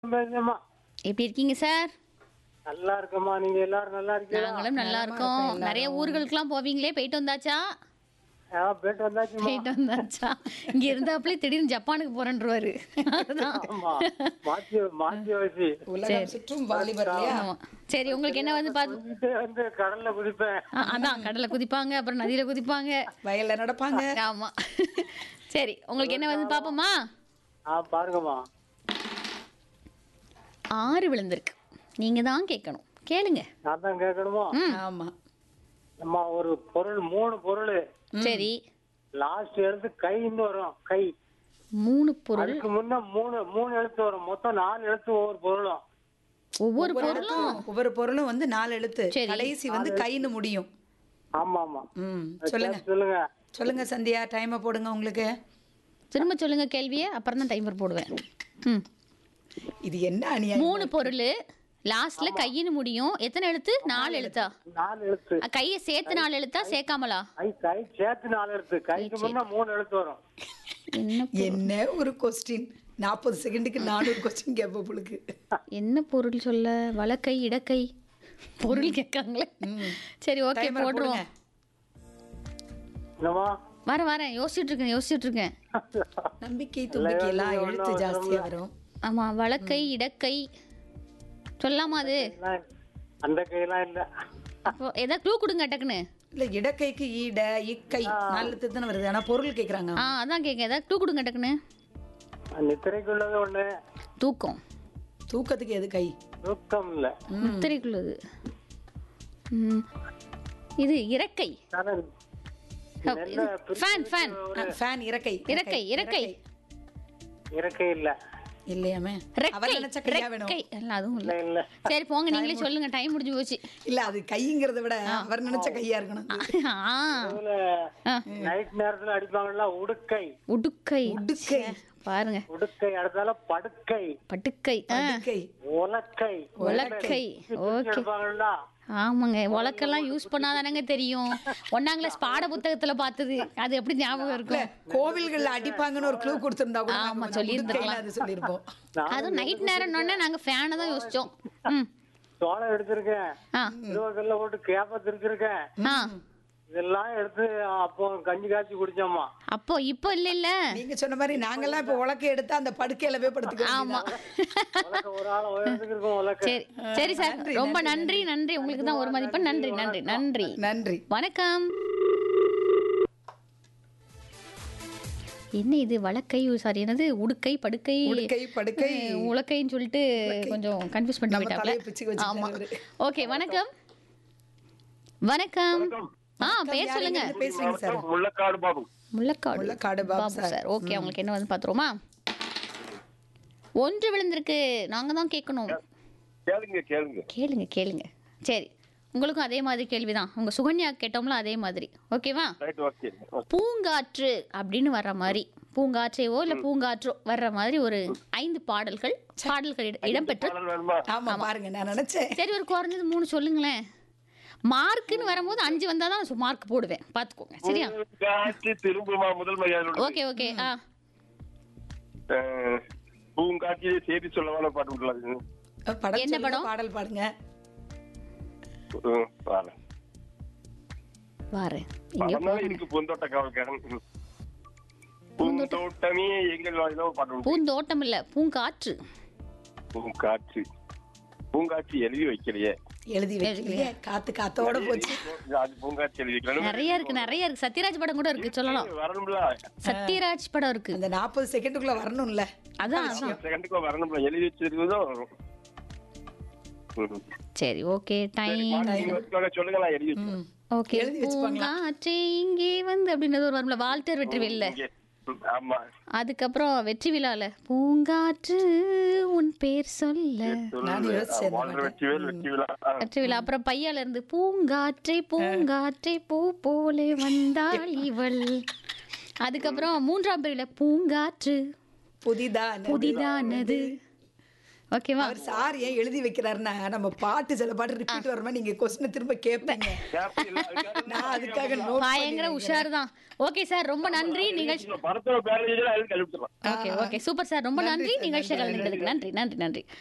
பேசுமா எப்படி இருக்கீங்க சார் நல்லா இருக்கம்மா நீங்க எல்லாரும் நல்லா இருக்கீங்களா நாங்களும் நல்லா இருக்கோம் நிறைய ஊர்களுக்கெல்லாம் போவீங்களே போயிட்டு வந்தாச்சா ஆ போயிட்டு வந்தாச்சுமா போயிட்டு வந்தாச்சா இங்க இருந்தாப்புல திடீர்னு ஜப்பானுக்கு போறேன்றுவாரு அதுதான் ஆமா மாத்தி மாத்தி வச்சு உலகம் சுற்றும் வாலிபர் இல்லையா ஆமா. சரி உங்களுக்கு என்ன வந்து பாத்து குதிச்சுட்டே வந்து கடல்ல குதிப்பேன் ஆ, அதான் கடல்ல குதிப்பாங்க அப்புறம் நதியில குதிப்பாங்க வயல்ல நடப்பாங்க ஆமா சரி உங்களுக்கு என்ன வந்து பாப்போமா ஆ பாருங்கம்மா ஆறு விழுந்திருக்கு நீங்க தான் கேட்கணும் கேளுங்க நான் தான் கேட்கணுமா ஆமா அம்மா ஒரு பொருள் மூணு பொருள் சரி லாஸ்ட் எழுத்து கைன்னு வரும் கை மூணு பொருள் அதுக்கு முன்ன மூணு மூணு எழுத்து வரும் மொத்தம் நாலு எழுத்து ஒவ்வொரு பொருளும் ஒவ்வொரு பொருளும் ஒவ்வொரு பொருளும் வந்து நாலு எழுத்து சரி. கடைசி வந்து கைன்னு முடியும் ஆமா ஆமா ம் சொல்லுங்க சொல்லுங்க சொல்லுங்க சந்தியா டைமை போடுங்க உங்களுக்கு திரும்ப சொல்லுங்க கேள்வியை அப்புறம் தான் டைமர் போடுவேன் ம் இது என்ன அநியாயம் மூணு பொருள் லாஸ்ட்ல கையின்னு முடியும் எத்தனை எழுத்து நாலு எழுத்தா நாலு எழுத்து அ, கையை சேர்த்து நாலு எழுத்தா சேர்க்காமலா கை கை சேர்த்து நாலு எழுத்து கைக்கு முன்ன மூணு எழுத்து வரும் என்ன என்ன ஒரு கொஸ்டின் நாற்பது செகண்டுக்கு நானூறு கொஸ்டின் கேட்ப புழுக்கு என்ன பொருள் சொல்ல வலக்கை இடக்கை பொருள் கேட்காங்களே சரி ஓகே Timer போடுறோம் என்னம்மா வரேன் வரேன் யோசிச்சுட்டு இருக்கேன் யோசிச்சுட்டு இருக்கேன் நம்பிக்கை தும்பிக்கை எல்லாம் எழுத்து ஜாஸ்தியா வரும் ஆமா வலக்கை இடக்கை சொல்லாமா அது எல்லாம் அந்த கையெல்லாம் இல்ல அப்போ ஏதாவது க்ளூ கொடுங்க டக்குன்னு இல்ல இடக்கைக்கு ஈட இக்கை நாலு எழுத்து தானே வருது ஆனா பொருள் கேக்குறாங்க ஆ அதான் கேட்க ஏதாவது க்ளூ கொடுங்க டக்குன்னு நித்திரைக்குள்ளது ஒண்ணு தூக்கம் தூக்கத்துக்கு எது கை தூக்கம் இல்ல முத்திரைக்குள்ளது ம். இது இறக்கை ஆனா நல்ல ஃபேன் ஃபேன் ஃபேன் இறக்கை இறக்கை இறக்கை இறக்கை இல்ல இல்லையாமே அவர் ரெக்கை நினைச்ச கையா வேணும் ரெக்கை இல்ல அதுவும் இல்ல இல்ல இல்ல சரி போங்க நீங்களே சொல்லுங்க டைம் முடிஞ்சு போச்சு இல்ல அது கைங்கிறத விட அவர் நினைச்ச கையா இருக்கணும் ஆ இதுல ஆ. நைட் நேரத்துல அடிப்பாங்கல்ல உடுக்கை உடுக்கை உடுக்கை பாருங்க உடுக்கை அடுத்தால படுக்கை பட்டுக்கை ஆ, கை உலக்கை உலக்கை ஓகே எடுப்பாங்கல்ல ஆமாங்க உலக்கெல்லாம் யூஸ் பண்ணாதானங்க தெரியும் ஒன்னாம் கிளாஸ் பாட புத்தகத்துல பார்த்தது அது எப்படி ஞாபகம் இருக்கும் கோவில்கள்ல அடிப்பாங்கன்னு ஒரு க்ளூ கொடுத்திருந்தா கூட ஆமா, நாங்க சொல்லியிருந்திருக்கலாம். உடுக்கைன்னு அது சொல்லியிருப்போம் அதுவும் நைட் நேரம்னோடனே நாங்க ஃபேனை தான் யோசிச்சோம் ம் சோளம் எடுத்திருக்கேன் ஆ திருவக்கல்ல போட்டு கேப்ப திருச்சிருக்கேன் ஆ இதெல்லாம் எடுத்து அப்போ கஞ்சி காய்ச்சி குடிச்சோம்மா அப்போ இப்போ இல்ல இல்ல நீங்க சொன்ன மாதிரி நாங்கெல்லாம் இப்ப உலக்கை எடுத்து அந்த படுக்கையில போய் படுத்துக்க ஆமா உலக்க ஒரு ஆள் உயரத்துக்கு இருக்கும் உலக்க சரி சரி சார் ரொம்ப நன்றி நன்றி உங்களுக்கு தான் ஒரு மதிப்பெண் நன்றி நன்றி நன்றி நன்றி வணக்கம் என்ன இது வழக்கை சாரி என்னது உடுக்கை படுக்கை உடுக்கை படுக்கை அஹ், உலக்கைன்னு சொல்லிட்டு கொஞ்சம் கன்ஃபியூஸ் பண்ணி நம்ம போயிட்டாப்ல தலையை பிச்சுக்க ஆமா வச்சுட்டாரு ஓகே வணக்கம் வணக்கம் ஆ பேர் சொல்லுங்க யார் எங்க பேசுறீங்க sir Mullakkadu Babu Mullakkadu Mullakkadu Babu Babu sir. Sir okay அவங்களுக்கு என்ன வந்து பாத்துருமா ஒன்று விழுந்திருக்கு நாங்க தான் கேட்கணும் கேளுங்க கேளுங்க கேளுங்க கேளுங்க சரி உங்களுக்கும் அதே மாதிரி கேள்விதான் உங்க சுகன்யா கேட்டோம்ல அதே மாதிரி ஓகேவா ரைட் ஓகே பூங்காற்று அப்படின்னு வர்ற மாதிரி பூங்காற்றையோ இல்ல பூங்காற்றோ வர்ற மாதிரி ஒரு ஐந்து பாடல்கள் பாடல்கள் இட- இடம்பெற்று பாடல் வேணுமா ஆமா பாருங்க நான் நினைச்சேன் சரி ஒரு குறைஞ்சது மூணு சொல்லுங்களேன் மார்க்குன்னு வரும்போது அஞ்சு வந்தாதான் தான் மார்க் போடுவேன் பாத்துக்கோங்க சரியா காற்று திரும்புமா முதல் மரியாதை ஓகே ஓகே ஆ பூங்காட்சியை செய்தி சொல்லவான பாட்டு விடலாம் படம் என்ன சொல்லுங்க, படம்? பாடல் பாடுங்க பாரு வாரேன் இங்க படம்னாலே இருக்கு பூந்தோட்ட காவல்காரன் பூந்தோட்டமே எங்கள் வாயில ஒரு பாட்டு உண்டு. பூந்தோட்டம் இல்ல பூங்காற்று பூங்காற்று பூங்காட்சி எழுதி வைக்கலையே எழுதி வைக்கலையே காத்து காத்தோட போச்சு அது பூங்காட்சி எழுதி வைக்கல நிறைய இருக்கு நிறைய இருக்கு சத்யராஜ் படம் கூட இருக்கு சொல்லலாம் வரணும்ல சத்யராஜ் படம் இருக்கு அந்த நாற்பது செகண்டுக்குள்ள வரணும்ல அதான் அதான் செகண்டுக்குள்ள வரணும்ல எழுதி வச்சிருக்கிறதும் வரும் ம். சரி ஓகே சரி, டைம் பாட்டு நீங்க வச்சுக்கோங்க, சொல்லுங்க நான் எழுதி வச்சிருக்கேன். ம். ஓகே எழுதி வச்சுப்பாங்களா? பூங்காற்றே இங்கே வந்து அப்படின்றது ஒரு வரும்ல வால்டர் வெற்றி வெல்ல இங்கே. ம், ஆமா அதுக்கப்புறம் வெற்றி விழால பூங்காற்று உன் பேர் சொல்ல நான் சொல்லு. யோசிச்சேன் வாழ்ற வெற்றிவேல் வெற்றி விழா ஆ. வெற்றி விழா அப்புறம் பையால இருந்து பூங்காற்றை பூங்காற்றை பூ போலே வந்தாள் இவள் அதுக்கப்புறம் மூன்றாம் பிரிவுல பூங்காற்று புதிதான புதிதானது ஓகேவா அவர் சார் ஏன் எழுதி வைக்கிறாருன்னா நம்ம பாட்டு சில பாட்டு ரிப்பீட் வர மாதிரி நீங்க கொஸ்டின் திரும்ப கேட்பீங்க கேப் இல்ல, அதுக்காக நான் அதுக்காக நோட் பயங்கர உஷார் தான் ஓகே சார் ரொம்ப நன்றி நிகழ்ச்சி படத்தோட பேரேஜ் எழுதி கழிப்பிடலாம் ஓகே ஓகே சூப்பர் சார் ரொம்ப நன்றி நிகழ்ச்சிகள் கலந்துக்கிறதுக்கு நன்றி நன்றி நன்றி